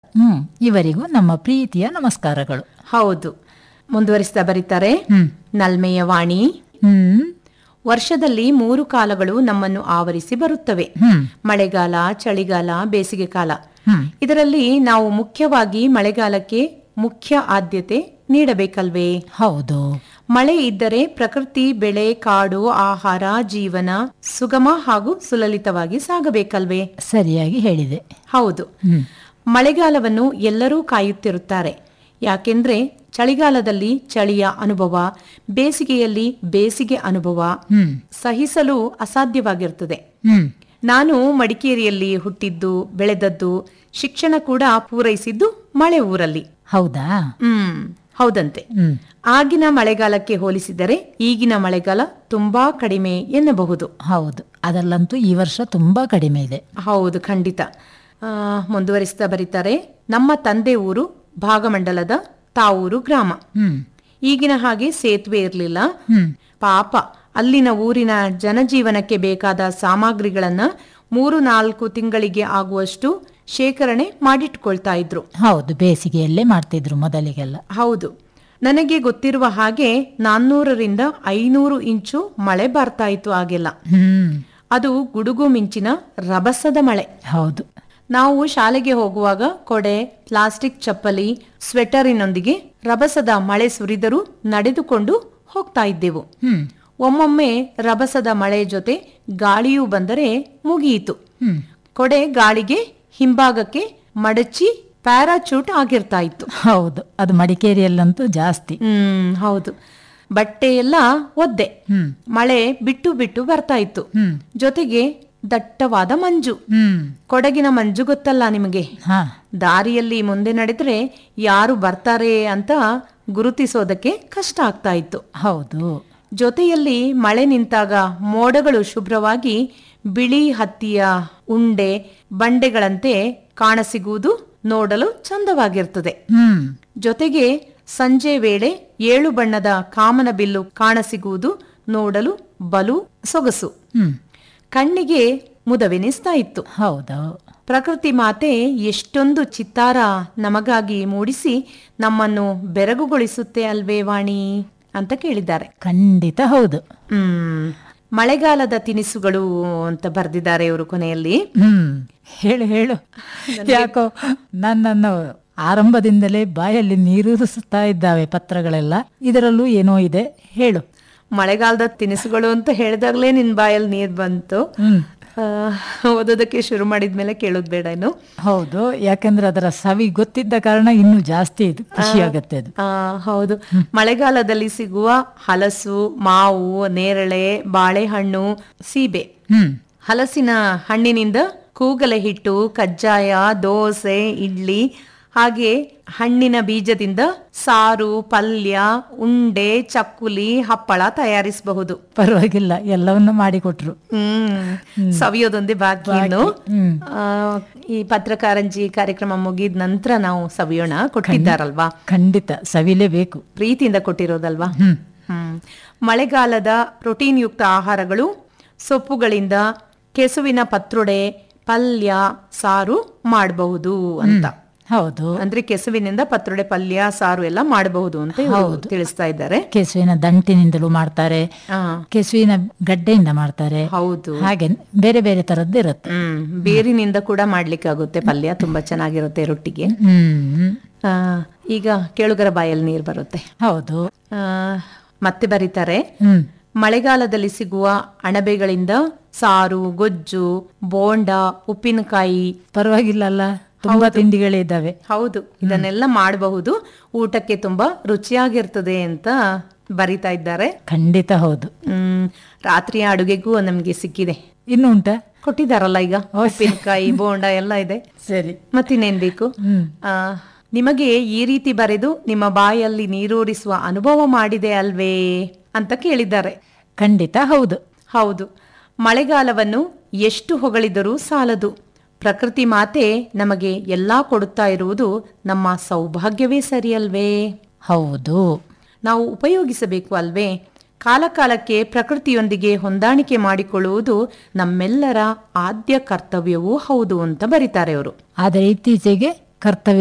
ಹ್ಮ್ ಇವರಿಗೂ ನಮ್ಮ ಪ್ರೀತಿಯ ನಮಸ್ಕಾರಗಳು ಹೌದು ಮುಂದುವರಿಸ್ತಾ ಬರೀತಾರೆ ಹ್ಮ್ ನಲ್ಮೆಯ ವಾಣಿ ಹ್ಮ್ ವರ್ಷದಲ್ಲಿ ಮೂರು ಕಾಲಗಳು ನಮ್ಮನ್ನು ಆವರಿಸಿ ಬರುತ್ತವೆ ಹ್ಮ್ ಮಳೆಗಾಲ ಚಳಿಗಾಲ ಬೇಸಿಗೆ ಕಾಲ ಹ್ಮ್ ಇದರಲ್ಲಿ ನಾವು ಮುಖ್ಯವಾಗಿ ಮಳೆಗಾಲಕ್ಕೆ ಮುಖ್ಯ ಆದ್ಯತೆ ನೀಡಬೇಕಲ್ವೇ ಹೌದು ಮಳೆ ಇದ್ದರೆ ಪ್ರಕೃತಿ ಬೆಳೆ ಕಾಡು ಆಹಾರ ಜೀವನ ಸುಗಮ ಹಾಗೂ ಸುಲಲಿತವಾಗಿ ಸಾಗಬೇಕಲ್ವೇ ಸರಿಯಾಗಿ ಹೇಳಿದೆ ಹೌದು ಹ್ಮ್ ಮಳೆಗಾಲವನ್ನು ಎಲ್ಲರೂ ಕಾಯುತ್ತಿರುತ್ತಾರೆ ಯಾಕೆಂದ್ರೆ ಚಳಿಗಾಲದಲ್ಲಿ ಚಳಿಯ ಅನುಭವ ಬೇಸಿಗೆಯಲ್ಲಿ ಬೇಸಿಗೆ ಅನುಭವ ಹ್ಮ್ ಸಹಿಸಲು ಅಸಾಧ್ಯವಾಗಿರುತ್ತದೆ ಹ್ಮ್ ನಾನು ಮಡಿಕೇರಿಯಲ್ಲಿ ಹುಟ್ಟಿದ್ದು ಬೆಳೆದದ್ದು ಶಿಕ್ಷಣ ಕೂಡ ಪೂರೈಸಿದ್ದು ಮಳೆ ಊರಲ್ಲಿ ಹೌದಾ ಹ್ಮ್ ಹೌದಂತೆ ಹ್ಮ್ ಆಗಿನ ಮಳೆಗಾಲಕ್ಕೆ ಹೋಲಿಸಿದರೆ ಈಗಿನ ಮಳೆಗಾಲ ತುಂಬಾ ಕಡಿಮೆ ಎನ್ನಬಹುದು ಹೌದು ಅದರಲ್ಲಂತೂ ಈ ವರ್ಷ ತುಂಬಾ ಕಡಿಮೆ ಇದೆ ಹೌದು ಖಂಡಿತ ಆ, ಮುಂದುವರಿಸ್ತಾ ಬರೀತಾರೆ ನಮ್ಮ ತಂದೆ ಊರು ಭಾಗಮಂಡಲದ ತಾವೂರು ಗ್ರಾಮ ಹ್ಮ್ ಈಗಿನ ಹಾಗೆ ಸೇತುವೆ ಇರಲಿಲ್ಲ ಹ್ಮ್ ಪಾಪ ಅಲ್ಲಿನ ಊರಿನ ಜನಜೀವನಕ್ಕೆ ಬೇಕಾದ ಸಾಮಗ್ರಿಗಳನ್ನ ಮೂರು ನಾಲ್ಕು ತಿಂಗಳಿಗೆ ಆಗುವಷ್ಟು ಶೇಖರಣೆ ಮಾಡಿಟ್ಕೊಳ್ತಾ ಇದ್ರು ಹೌದು ಬೇಸಿಗೆಯಲ್ಲೇ ಮಾಡ್ತಿದ್ರು ಮೊದಲಿಗೆಲ್ಲ ಹೌದು ನನಗೆ ಗೊತ್ತಿರುವ ಹಾಗೆ ನಾನ್ನೂರರಿಂದ ಐನೂರು ಇಂಚು ಮಳೆ ಬರ್ತಾ ಇತ್ತು ಆಗೆಲ್ಲ ಹ್ಮ್ ಅದು ಗುಡುಗು ಮಿಂಚಿನ ರಭಸದ ಮಳೆ ಹೌದು ನಾವು ಶಾಲೆಗೆ ಹೋಗುವಾಗ ಕೊಡೆ ಪ್ಲಾಸ್ಟಿಕ್ ಚಪ್ಪಲಿ ಸ್ವೆಟರಿನೊಂದಿಗೆ ರಭಸದ ಮಳೆ ಸುರಿದರೂ ನಡೆದುಕೊಂಡು ಹೋಗ್ತಾ ಇದ್ದೆವು ಹ್ಮ್ ಒಮ್ಮೊಮ್ಮೆ ರಭಸದ ಮಳೆ ಜೊತೆ ಗಾಳಿಯೂ ಬಂದರೆ ಮುಗಿಯಿತು ಹ್ಮ್ ಕೊಡೆ ಗಾಳಿಗೆ ಹಿಂಭಾಗಕ್ಕೆ ಮಡಚಿ ಪ್ಯಾರಾಚೂಟ್ ಆಗಿರ್ತಾ ಇತ್ತು ಹೌದು ಅದು ಮಡಿಕೇರಿಯಲ್ಲಂತೂ ಜಾಸ್ತಿ ಹ್ಮ್ ಹೌದು ಬಟ್ಟೆ ಎಲ್ಲ ಒದ್ದೆ ಹ್ಮ್ ಮಳೆ ಬಿಟ್ಟು ಬಿಟ್ಟು ಬರ್ತಾ ಇತ್ತು ಹ್ಮ್ ಜೊತೆಗೆ ದಟ್ಟವಾದ ಮಂಜು ಹ್ಮ್ ಕೊಡಗಿನ ಮಂಜು ಗೊತ್ತಲ್ಲ ನಿಮಗೆ ಹಾ ದಾರಿಯಲ್ಲಿ ಮುಂದೆ ನಡೆದ್ರೆ ಯಾರು ಬರ್ತಾರೆ ಅಂತ ಗುರುತಿಸೋದಕ್ಕೆ ಕಷ್ಟ ಆಗ್ತಾ ಇತ್ತು ಹೌದು ಜೊತೆಯಲ್ಲಿ ಮಳೆ ನಿಂತಾಗ ಮೋಡಗಳು ಶುಭ್ರವಾಗಿ ಬಿಳಿ ಹತ್ತಿಯ ಉಂಡೆ ಬಂಡೆಗಳಂತೆ ಕಾಣಸಿಗುವುದು ನೋಡಲು ಚಂದವಾಗಿರ್ತದೆ ಹ್ಮ್ ಜೊತೆಗೆ ಸಂಜೆ ವೇಳೆ ಏಳು ಬಣ್ಣದ ಕಾಮನ ಬಿಲ್ಲು ಕಾಣಸಿಗುವುದು ನೋಡಲು ಬಲು ಸೊಗಸು ಹ್ಮ್ ಕಣ್ಣಿಗೆ ಮುದವೆನಿಸ್ತಾ ಇತ್ತು ಹೌದು ಪ್ರಕೃತಿ ಮಾತೆ ಎಷ್ಟೊಂದು ಚಿತ್ತಾರ ನಮಗಾಗಿ ಮೂಡಿಸಿ ನಮ್ಮನ್ನು ಬೆರಗುಗೊಳಿಸುತ್ತೆ ಅಲ್ವೇ ವಾಣಿ ಅಂತ ಕೇಳಿದ್ದಾರೆ ಖಂಡಿತ ಹೌದು ಹ್ಮ್ ಮಳೆಗಾಲದ ತಿನಿಸುಗಳು ಅಂತ ಬರೆದಿದ್ದಾರೆ ಇವರು ಕೊನೆಯಲ್ಲಿ ಹ್ಮ್ ಹೇಳು ಹೇಳು ಯಾಕೋ ನನ್ನನ್ನು ಆರಂಭದಿಂದಲೇ ಬಾಯಲ್ಲಿ ನೀರೂರಿಸುತ್ತಾ ಇದ್ದಾವೆ ಪತ್ರಗಳೆಲ್ಲ ಇದರಲ್ಲೂ ಏನೋ ಇದೆ ಹೇಳು ಮಳೆಗಾಲದ ತಿನಿಸುಗಳು ಅಂತ ಹೇಳಿದಾಗಲೇ ನಿನ್ ಬಾಯಲ್ಲಿ ನೀರ್ ಬಂತು ಹ್ಮ್ ಆ, ಓದೋದಕ್ಕೆ ಶುರು ಮಾಡಿದ್ಮೇಲೆ ಕೇಳೋದ್ ಬೇಡ ಇನ್ನು ಹೌದು ಯಾಕಂದ್ರೆ ಅದರ ಸವಿ ಗೊತ್ತಿದ್ದ ಕಾರಣ ಇನ್ನೂ ಜಾಸ್ತಿ ಇದು ಖುಷಿ ಆಗತ್ತೆ ಅದು ಆ, ಹೌದು ಮಳೆಗಾಲದಲ್ಲಿ ಸಿಗುವ ಹಲಸು ಮಾವು ನೇರಳೆ ಬಾಳೆಹಣ್ಣು ಸೀಬೆ ಹ್ಮ್ ಹಲಸಿನ ಹಣ್ಣಿನಿಂದ ಕೂಗಲೆ ಹಿಟ್ಟು ಕಜ್ಜಾಯ ದೋಸೆ ಇಡ್ಲಿ ಹಾಗೆ ಹಣ್ಣಿನ ಬೀಜದಿಂದ ಸಾರು ಪಲ್ಯ ಉಂಡೆ ಚಕ್ಕುಲಿ ಹಪ್ಪಳ ತಯಾರಿಸಬಹುದು ಪರವಾಗಿಲ್ಲ ಎಲ್ಲವನ್ನ ಮಾಡಿಕೊಟ್ರು ಹ್ಮ್ ಸವಿಯೋದೊಂದೇ ಬಾಕಿ ಇನ್ನು ಹ್ಮ್ ಆ, ಈ ಪತ್ರಕಾರಂಜಿ ಕಾರ್ಯಕ್ರಮ ಮುಗಿದ ನಂತರ ನಾವು ಸವಿಯೋಣ ಕೊಟ್ಟಿದ್ದಾರಲ್ವಾ ಖಂಡಿತ ಸವಿಲೇಬೇಕು ಪ್ರೀತಿಯಿಂದ ಕೊಟ್ಟಿರೋದಲ್ವಾ ಹ್ಮ್ ಹ್ಮ್ ಮಳೆಗಾಲದ ಪ್ರೋಟೀನ್ ಯುಕ್ತ ಆಹಾರಗಳು ಸೊಪ್ಪುಗಳಿಂದ ಕೆಸುವಿನ ಪತ್ರೊಡೆ ಪಲ್ಯ ಸಾರು ಮಾಡಬಹುದು ಅಂತ ಹೌದು ಅಂದ್ರೆ ಕೆಸುವಿನಿಂದ ಪತ್ರೊಡೆ ಪಲ್ಯ ಸಾರು ಎಲ್ಲ ಮಾಡಬಹುದು ಅಂತ ಇವ್ರು ತಿಳಿಸ್ತಾ ಇದ್ದಾರೆ ಕೆಸುವಿನ ದಂಟಿನಿಂದಲೂ ಮಾಡ್ತಾರೆ ಆ, ಕೆಸುವಿನ ಗಡ್ಡೆಯಿಂದ ಮಾಡ್ತಾರೆ ಹೌದು ಹಾಗೆ ಬೇರೆ ಬೇರೆ ತರದ್ದು ಇರುತ್ತೆ ಹ್ಮ್ ಬೇರಿನಿಂದ ಕೂಡ ಮಾಡ್ಲಿಕ್ಕೆ ಆಗುತ್ತೆ ಪಲ್ಯ ತುಂಬಾ ಚೆನ್ನಾಗಿರುತ್ತೆ ರೊಟ್ಟಿಗೆ ಹ್ಮ್ ಆ, ಈಗ ಕೇಳುಗರ ಬಾಯಲ್ಲಿ ನೀರು ಬರುತ್ತೆ ಹೌದು ಆ, ಮತ್ತೆ ಬರೀತಾರೆ ಹ್ಮ್ ಮಳೆಗಾಲದಲ್ಲಿ ಸಿಗುವ ಅಣಬೆಗಳಿಂದ ಸಾರು ಗೊಜ್ಜು ಬೋಂಡ ಉಪ್ಪಿನಕಾಯಿ ಪರವಾಗಿಲ್ಲ ಅಲ್ಲ ತುಂಬಾ ತಿಂಡಿಗಳಿದ್ದಾವೆ ಹೌದು ಇದನ್ನೆಲ್ಲ ಮಾಡಬಹುದು ಊಟಕ್ಕೆ ತುಂಬಾ ರುಚಿಯಾಗಿರ್ತದೆ ಅಂತ ಬರಿತಾ ಇದ್ದಾರೆ ಖಂಡಿತ ಹೌದು ಹ್ಮ್ ರಾತ್ರಿಯ ಅಡುಗೆಗೂ ನಮ್ಗೆ ಸಿಕ್ಕಿದೆ ಇನ್ನು ಉಂಟಾ ಕೊಟ್ಟಿದ್ದಾರಲ್ಲ ಈಗ ಉಪ್ಪಿನಕಾಯಿ ಬೋಂಡ ಎಲ್ಲ ಇದೆ ಸರಿ ಮತ್ತಿನ್ನೇನ್ ಬೇಕು ಹ್ಮ್ ಆ, ನಿಮಗೆ ಈ ರೀತಿ ಬರೆದು ನಿಮ್ಮ ಬಾಯಲ್ಲಿ ನೀರೂರಿಸುವ ಅನುಭವ ಮಾಡಿದೆ ಅಲ್ವೇ ಅಂತ ಕೇಳಿದ್ದಾರೆ ಖಂಡಿತ ಹೌದು ಹೌದು ಮಳೆಗಾಲವನ್ನು ಎಷ್ಟು ಹೊಗಳಿದರೂ ಸಾಲದು ಪ್ರಕೃತಿ ಮಾತೆ ನಮಗೆ ಎಲ್ಲಾ ಕೊಡುತ್ತಾ ಇರುವುದು ನಮ್ಮ ಸೌಭಾಗ್ಯವೇ ಸರಿಯಲ್ವೇ ಹೌದು ನಾವು ಉಪಯೋಗಿಸಬೇಕು ಅಲ್ವೇ ಕಾಲಕಾಲಕ್ಕೆ ಪ್ರಕೃತಿಯೊಂದಿಗೆ ಹೊಂದಾಣಿಕೆ ಮಾಡಿಕೊಳ್ಳುವುದು ನಮ್ಮೆಲ್ಲರ ಆದ್ಯ ಕರ್ತವ್ಯವೂ ಹೌದು ಅಂತ ಬರೀತಾರೆ ಅವರು ಆದರೆ ಇತ್ತೀಚೆಗೆ ಕರ್ತವ್ಯ